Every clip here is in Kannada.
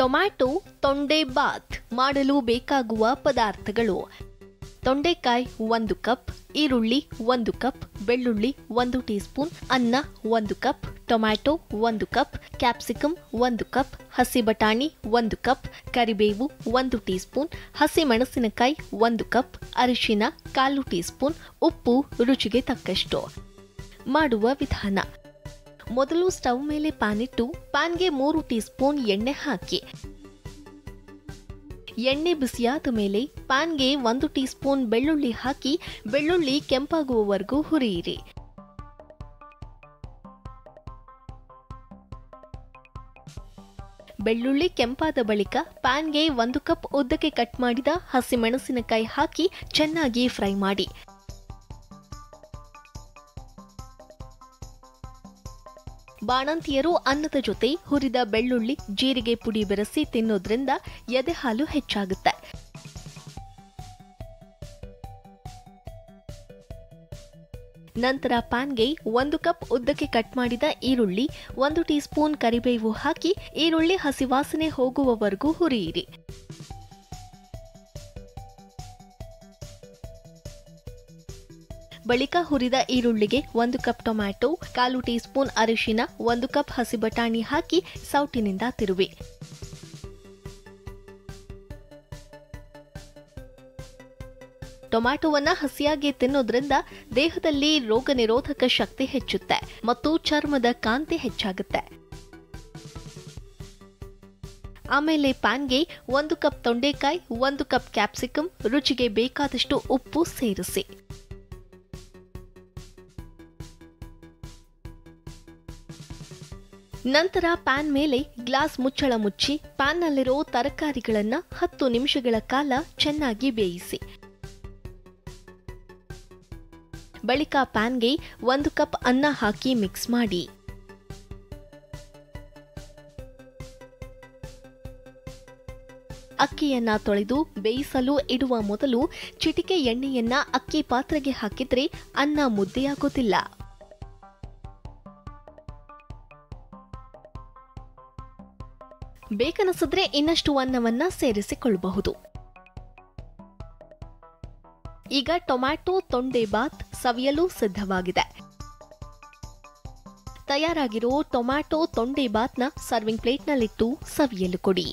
ಟೊಮ್ಯಾಟೊ ತೊಂಡೆ ಬಾತ್ ಮಾಡಲು ಬೇಕಾಗುವ ಪದಾರ್ಥಗಳು ತೊಂಡೆಕಾಯಿ ಒಂದು ಕಪ್ ಈರುಳ್ಳಿ ಒಂದು ಕಪ್ ಬೆಳ್ಳುಳ್ಳಿ ಒಂದು ಟೀಸ್ಪೂನ್ ಅನ್ನ ಒಂದು ಕಪ್ ಟೊಮ್ಯಾಟೊ ಒಂದು ಕಪ್ ಕ್ಯಾಪ್ಸಿಕಮ್ ಒಂದು ಕಪ್ ಹಸಿ ಬಟಾಣಿ ಒಂದು ಕಪ್ ಕರಿಬೇವು ಒಂದು ಟೀಸ್ಪೂನ್ ಹಸಿ ಮೆಣಸಿನಕಾಯಿ ಒಂದು ಕಪ್ ಅರಿಶಿನ ಕಾಲು ಟೀಸ್ಪೂನ್ ಉಪ್ಪು ರುಚಿಗೆ ತಕ್ಕಷ್ಟು ಮಾಡುವ ವಿಧಾನ ಮೊದಲು ಸ್ಟವ್ ಮೇಲೆ ಪ್ಯಾನ್ ಇಟ್ಟು ಪ್ಯಾನ್ಗೆ ಮೂರು ಟೀಸ್ಪೂನ್ ಎಣ್ಣೆ ಹಾಕಿ ಎಣ್ಣೆ ಬಿಸಿಯಾದ ಮೇಲೆ ಪ್ಯಾನ್ಗೆ ಒಂದು ಟೀಸ್ಪೂನ್ ಬೆಳ್ಳುಳ್ಳಿ ಹಾಕಿ ಬೆಳ್ಳುಳ್ಳಿ ಕೆಂಪಾಗುವವರೆಗೂ ಹುರಿಯಿರಿ ಬೆಳ್ಳುಳ್ಳಿ ಕೆಂಪಾದ ಬಳಿಕ ಪ್ಯಾನ್ಗೆ ಒಂದು ಕಪ್ ಉದ್ದಕ್ಕೆ ಕಟ್ ಮಾಡಿದ ಹಸಿ ಮೆಣಸಿನಕಾಯಿ ಹಾಕಿ ಚೆನ್ನಾಗಿ ಫ್ರೈ ಮಾಡಿ ಬಾಣಂತಿಯರು ಅನ್ನದ ಜೊತೆ ಹುರಿದ ಬೆಳ್ಳುಳ್ಳಿ ಜೀರಿಗೆ ಪುಡಿ ಬೆರೆಸಿ ತಿನ್ನೋದ್ರಿಂದ ಎದೆ ಹಾಲು ಹೆಚ್ಚಾಗುತ್ತೆ ನಂತರ ಪ್ಯಾನ್ಗೆ ಒಂದು ಕಪ್ ಉದ್ದಕ್ಕೆ ಕಟ್ ಮಾಡಿದ ಈರುಳ್ಳಿ ಒಂದು ಟೀಸ್ಪೂನ್ ಕರಿಬೇವು ಹಾಕಿ ಈರುಳ್ಳಿ ಹಸಿವಾಸನೆ ಹೋಗುವವರೆಗೂ ಹುರಿಯಿರಿ ಬಳಿಕ ಹುರಿದ ಈರುಳ್ಳಿಗೆ ಒಂದು ಕಪ್ ಟೊಮ್ಯಾಟೊ ಕಾಲು ಟೀಸ್ಪೂನ್ ಅರಿಶಿನ ಒಂದು ಕಪ್ ಹಸಿ ಬಟಾಣಿ ಹಾಕಿ ಸೌಟಿನಿಂದ ತಿರುವಿ ಟೊಮ್ಯಾಟೊವನ್ನ ಹಸಿಯಾಗಿ ತಿನ್ನೋದ್ರಿಂದ ದೇಹದಲ್ಲಿ ರೋಗ ನಿರೋಧಕ ಶಕ್ತಿ ಹೆಚ್ಚುತ್ತೆ ಮತ್ತು ಚರ್ಮದ ಕಾಂತಿ ಹೆಚ್ಚಾಗುತ್ತೆ ಆಮೇಲೆ ಪ್ಯಾನ್ಗೆ ಒಂದು ಕಪ್ ತೊಂಡೆಕಾಯಿ ಒಂದು ಕಪ್ ಕ್ಯಾಪ್ಸಿಕಮ್ ರುಚಿಗೆ ಬೇಕಾದಷ್ಟು ಉಪ್ಪು ಸೇರಿಸಿ ನಂತರ ಪ್ಯಾನ್ ಮೇಲೆ ಗ್ಲಾಸ್ ಮುಚ್ಚಳ ಮುಚ್ಚಿ ಪ್ಯಾನ್ನಲ್ಲಿರೋ ತರಕಾರಿಗಳನ್ನ ಹತ್ತು ನಿಮಿಷಗಳ ಕಾಲ ಚೆನ್ನಾಗಿ ಬೇಯಿಸಿ ಬಳಿಕ ಪ್ಯಾನ್ಗೆ ಒಂದು ಕಪ್ ಅನ್ನ ಹಾಕಿ ಮಿಕ್ಸ್ ಮಾಡಿ ಅಕ್ಕಿಯನ್ನ ತೊಳೆದು ಬೇಯಿಸಲು ಇಡುವ ಮೊದಲು ಚಿಟಿಕೆ ಎಣ್ಣೆಯನ್ನ ಅಕ್ಕಿ ಪಾತ್ರೆಗೆ ಹಾಕಿದ್ರೆ ಅನ್ನ ಮುದ್ದೆಯಾಗೋದಿಲ್ಲ ಬೇಕನಿಸಿದ್ರೆ ಇನ್ನಷ್ಟು ಅನ್ನವನ್ನ ಸೇರಿಸಿಕೊಳ್ಳಬಹುದು ಈಗ ಟೊಮ್ಯಾಟೊ ತೊಂಡೆ ಬಾತ್ ಸವಿಯಲು ಸಿದ್ಧವಾಗಿದೆ ತಯಾರಾಗಿರೋ ಟೊಮ್ಯಾಟೊ ತೊಂಡೆ ಬಾತ್ನ ಸರ್ವಿಂಗ್ ಪ್ಲೇಟ್ನಲ್ಲಿಟ್ಟು ಸವಿಯಲು ಕೊಡಿ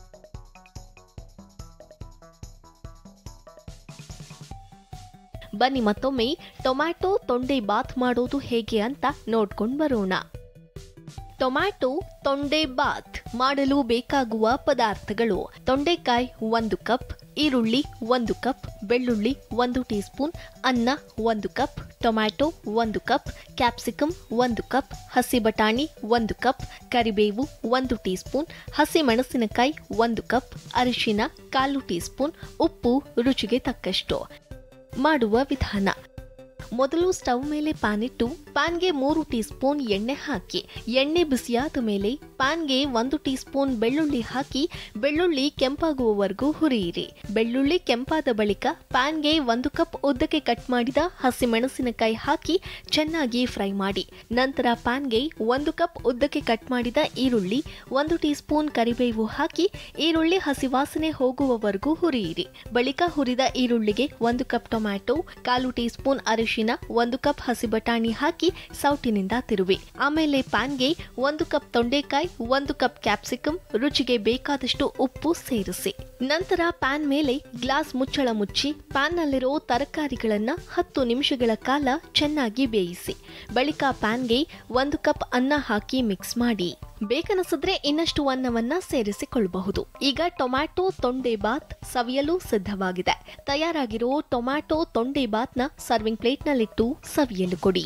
ಬನ್ನಿ ಮತ್ತೊಮ್ಮೆ ಟೊಮ್ಯಾಟೊ ತೊಂಡೆ ಬಾತ್ ಮಾಡೋದು ಹೇಗೆ ಅಂತ ನೋಡ್ಕೊಂಡು ಬರೋಣ ಟೊಮ್ಯಾಟೊ ತೊಂಡೆ ಬಾತ್ ಮಾಡಲು ಬೇಕಾಗುವ ಪದಾರ್ಥಗಳು ತೊಂಡೆಕಾಯಿ ಒಂದು ಕಪ್ ಈರುಳ್ಳಿ ಒಂದು ಕಪ್ ಬೆಳ್ಳುಳ್ಳಿ ಒಂದು ಟೀಸ್ಪೂನ್ ಅನ್ನ ಒಂದು ಕಪ್ ಟೊಮ್ಯಾಟೊ ಒಂದು ಕಪ್ ಕ್ಯಾಪ್ಸಿಕಮ್ ಒಂದು ಕಪ್ ಹಸಿ ಬಟಾಣಿ ಒಂದು ಕಪ್ ಕರಿಬೇವು ಒಂದು ಟೀಸ್ಪೂನ್ ಹಸಿ ಮೆಣಸಿನಕಾಯಿ ಒಂದು ಕಪ್ ಅರಿಶಿನ ಕಾಲು ಟೀಸ್ಪೂನ್ ಉಪ್ಪು ರುಚಿಗೆ ತಕ್ಕಷ್ಟು ಮಾಡುವ ವಿಧಾನ ಮೊದಲು ಸ್ಟವ್ ಮೇಲೆ ಪ್ಯಾನ್ ಇಟ್ಟು ಪ್ಯಾನ್ಗೆ ಮೂರು ಟೀಸ್ಪೂನ್ ಎಣ್ಣೆ ಹಾಕಿ ಎಣ್ಣೆ ಬಿಸಿಯಾದ ಮೇಲೆ ಪ್ಯಾನ್ಗೆ ಒಂದು ಟೀಸ್ಪೂನ್ ಬೆಳ್ಳುಳ್ಳಿ ಹಾಕಿ ಬೆಳ್ಳುಳ್ಳಿ ಕೆಂಪಾಗುವವರೆಗೂ ಹುರಿಯಿರಿ ಬೆಳ್ಳುಳ್ಳಿ ಕೆಂಪಾದ ಬಳಿಕ ಪ್ಯಾನ್ಗೆ ಒಂದು ಕಪ್ ಉದ್ದಕ್ಕೆ ಕಟ್ ಮಾಡಿದ ಹಸಿ ಮೆಣಸಿನಕಾಯಿ ಹಾಕಿ ಚೆನ್ನಾಗಿ ಫ್ರೈ ಮಾಡಿ ನಂತರ ಪ್ಯಾನ್ಗೆ ಒಂದು ಕಪ್ ಉದ್ದಕ್ಕೆ ಕಟ್ ಮಾಡಿದ ಈರುಳ್ಳಿ ಒಂದು ಟೀಸ್ಪೂನ್ ಕರಿಬೇವು ಹಾಕಿ ಈರುಳ್ಳಿ ಹಸಿ ವಾಸನೆ ಹೋಗುವವರೆಗೂ ಹುರಿಯಿರಿ ಬಳಿಕ ಹುರಿದ ಈರುಳ್ಳಿಗೆ ಒಂದು ಕಪ್ ಟೊಮ್ಯಾಟೊ ಕಾಲು ಟೀಸ್ಪೂನ್ ಅರಿಶಿನ ಒಂದು ಕಪ್ ಹಸಿ ಬಟಾಣಿ ಹಾಕಿ ಸೌಟಿನಿಂದ ತಿರುವಿ ಆಮೇಲೆ ಪ್ಯಾನ್ಗೆ ಒಂದು ಕಪ್ ತೊಂಡೆಕಾಯಿ ಒಂದು ಕಪ್ ಕ್ಯಾಪ್ಸಿಕಮ್ ರುಚಿಗೆ ಬೇಕಾದಷ್ಟು ಉಪ್ಪು ಸೇರಿಸಿ ನಂತರ ಪ್ಯಾನ್ ಮೇಲೆ ಗ್ಲಾಸ್ ಮುಚ್ಚಳ ಮುಚ್ಚಿ ಪ್ಯಾನ್ನಲ್ಲಿರೋ ತರಕಾರಿಗಳನ್ನ ಹತ್ತು ನಿಮಿಷಗಳ ಕಾಲ ಚೆನ್ನಾಗಿ ಬೇಯಿಸಿ ಬಳಿಕ ಪ್ಯಾನ್ಗೆ ಒಂದು ಕಪ್ ಅನ್ನ ಹಾಕಿ ಮಿಕ್ಸ್ ಮಾಡಿ ಬೇಕನಿಸಿದ್ರೆ ಇನ್ನಷ್ಟು ಅನ್ನವನ್ನ ಸೇರಿಸಿಕೊಳ್ಳಬಹುದು ಈಗ ಟೊಮ್ಯಾಟೊ ತೊಂಡೆ ಬಾತ್ ಸವಿಯಲು ಸಿದ್ಧವಾಗಿದೆ ತಯಾರಾಗಿರೋ ಟೊಮ್ಯಾಟೊ ತೊಂಡೆ ಬಾತ್ನ ಸರ್ವಿಂಗ್ ಪ್ಲೇಟ್ನಲ್ಲಿಟ್ಟು ಸವಿಯಲು ಕೊಡಿ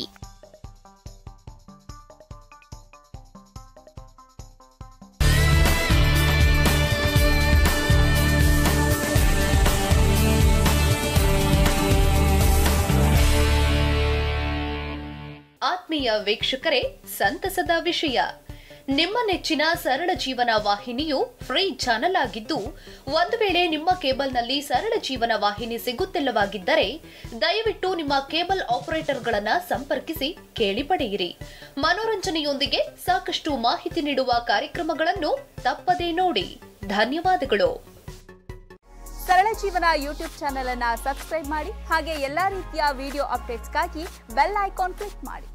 ಆತ್ಮೀಯ ವೀಕ್ಷಕರೇ ಸಂತಸದ ವಿಷಯ ನಿಮ್ಮ ನೆಚ್ಚಿನ ಸರಳ ಜೀವನ ವಾಹಿನಿಯು ಫ್ರೀ ಚಾನೆಲ್ ಆಗಿದ್ದು ಒಂದು ವೇಳೆ ನಿಮ್ಮ ಕೇಬಲ್ನಲ್ಲಿ ಸರಳ ಜೀವನ ವಾಹಿನಿ ಸಿಗುತ್ತಿಲ್ಲವಾಗಿದ್ದರೆ ದಯವಿಟ್ಟು ನಿಮ್ಮ ಕೇಬಲ್ ಆಪರೇಟರ್ಗಳನ್ನ ಸಂಪರ್ಕಿಸಿ ಕೇಳಿ ಪಡೆಯಿರಿ ಮನೋರಂಜನೆಯೊಂದಿಗೆ ಸಾಕಷ್ಟು ಮಾಹಿತಿ ನೀಡುವ ಕಾರ್ಯಕ್ರಮಗಳನ್ನು ತಪ್ಪದೇ ನೋಡಿ ಧನ್ಯವಾದಗಳು ಸರಳ ಜೀವನ ಯೂಟ್ಯೂಬ್ ಚಾನೆಲ್ ಅನ್ನ ಸಬ್ಸ್ಕ್ರೈಬ್ ಮಾಡಿ ಹಾಗೆ ಎಲ್ಲಾ ರೀತಿಯ ವಿಡಿಯೋ ಅಪ್ಡೇಟ್ಸ್ಗಾಗಿ ಬೆಲ್ ಐಕಾನ್ ಕ್ಲಿಕ್ ಮಾಡಿ